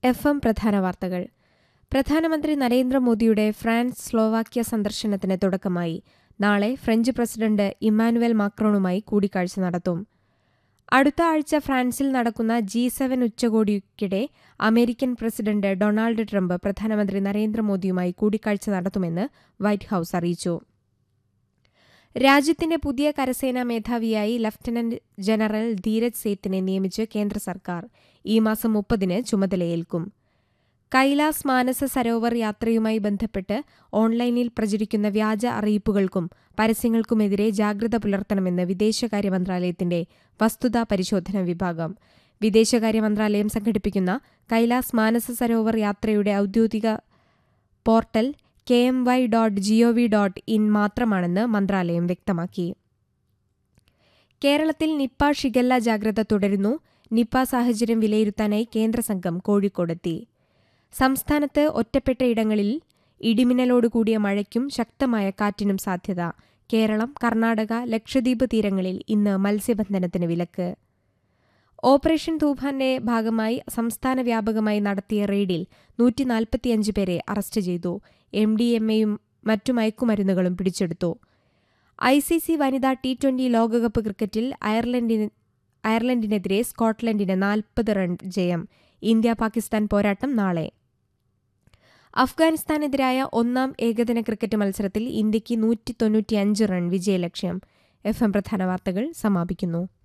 F M പ്രധാന വാർത്തകൾ പ്രധാനമന്ത്രി നരേന്ദ്രമോദിയുടെ ഫ്രാൻസ് സ്ലോവാക്യ സന്ദർശനത്തിന് തുടക്കമായി നാളെ ഫ്രഞ്ച് പ്രസിഡന്റ് ഇമ്മാനുവൽ മാക്രോണുമായി കൂടിക്കാഴ്ച നടത്തും അടുത്ത ആഴ്ച ഫ്രാൻസിൽ നടക്കുന്ന ജി സെവൻ ഉച്ചകോടിക്കിടെ അമേരിക്കൻ പ്രസിഡന്റ് ഡൊണാൾഡ് ട്രംപ് പ്രധാനമന്ത്രി നരേന്ദ്രമോദിയുമായി കൂടിക്കാഴ്ച നടത്തുമെന്ന് വൈറ്റ് ഹൌസ് അറിയിച്ചു രാജ്യത്തിന്റെ പുതിയ കരസേനാ മേധാവിയായി ലഫ്റ്റനന്റ് ജനറൽ ധീരജ് സേത്തിനെ നിയമിച്ച് കേന്ദ്ര സർക്കാർ ഈ മാസം മുപ്പതിന് ചുമതലയേൽക്കും കൈലാസ് മാനസ സരോവർ യാത്രയുമായി ബന്ധപ്പെട്ട് ഓൺലൈനിൽ പ്രചരിക്കുന്ന വ്യാജ അറിയിപ്പുകൾക്കും പരസ്യങ്ങൾക്കുമെതിരെ ജാഗ്രത പുലർത്തണമെന്ന് വിദേശകാര്യ മന്ത്രാലയത്തിന്റെ വസ്തുതാ പരിശോധന വിഭാഗം വിദേശകാര്യ മന്ത്രാലയം സംഘടിപ്പിക്കുന്ന കൈലാസ് മാനസ സരോവർ യാത്രയുടെ ഔദ്യോഗിക portal K M Y dot GOV dot in മാത്രമാണെന്ന് മന്ത്രാലയം വ്യക്തമാക്കി കേരളത്തിൽ നിപ്പ ഷിഗല്ല ജാഗ്രത തുടരുന്നു നിപ്പ സാഹചര്യം വിലയിരുത്താനായി കേന്ദ്ര സംഘം കോഴിക്കോടെത്തി സംസ്ഥാനത്ത് ഒറ്റപ്പെട്ട ഇടങ്ങളിൽ ഇടിമിന്നലോടുകൂടിയ മഴയ്ക്കും ശക്തമായ കാറ്റിനും സാധ്യത കേരളം കർണാടക ലക്ഷദ്വീപ് തീരങ്ങളിൽ ഇന്ന് മത്സ്യബന്ധനത്തിന് വിലക്ക് ഓപ്പറേഷൻ തൂഫാന്റെ ഭാഗമായി സംസ്ഥാന വ്യാപകമായി നടത്തിയ റെയ്ഡിൽ നൂറ്റി നാൽപ്പത്തിയഞ്ച് പേരെ അറസ്റ്റ് ചെയ്തു എം ഡി എം എയും മറ്റു മയക്കുമരുന്നുകളും പിടിച്ചെടുത്തു ഐ സി സി വനിതാ ടി ട്വന്റി ലോകകപ്പ് ക്രിക്കറ്റിൽ അയർലൻഡിന് അയർലൻഡിനെതിരെ സ്കോട്ട്ലൻഡിന് നാൽപ്പത് റൺ ജയം ഇന്ത്യ പാകിസ്ഥാൻ പോരാട്ടം നാളെ അഫ്ഗാനിസ്ഥാനെതിരായ ഒന്നാം ഏകദിന ക്രിക്കറ്റ് മത്സരത്തിൽ ഇന്ത്യയ്ക്ക് നൂറ്റി തൊണ്ണൂറ്റിയഞ്ച് റൺ വിജയലക്ഷ്യം എഫ് എം പ്രധാന വാർത്തകൾ സമാപിക്കുന്നു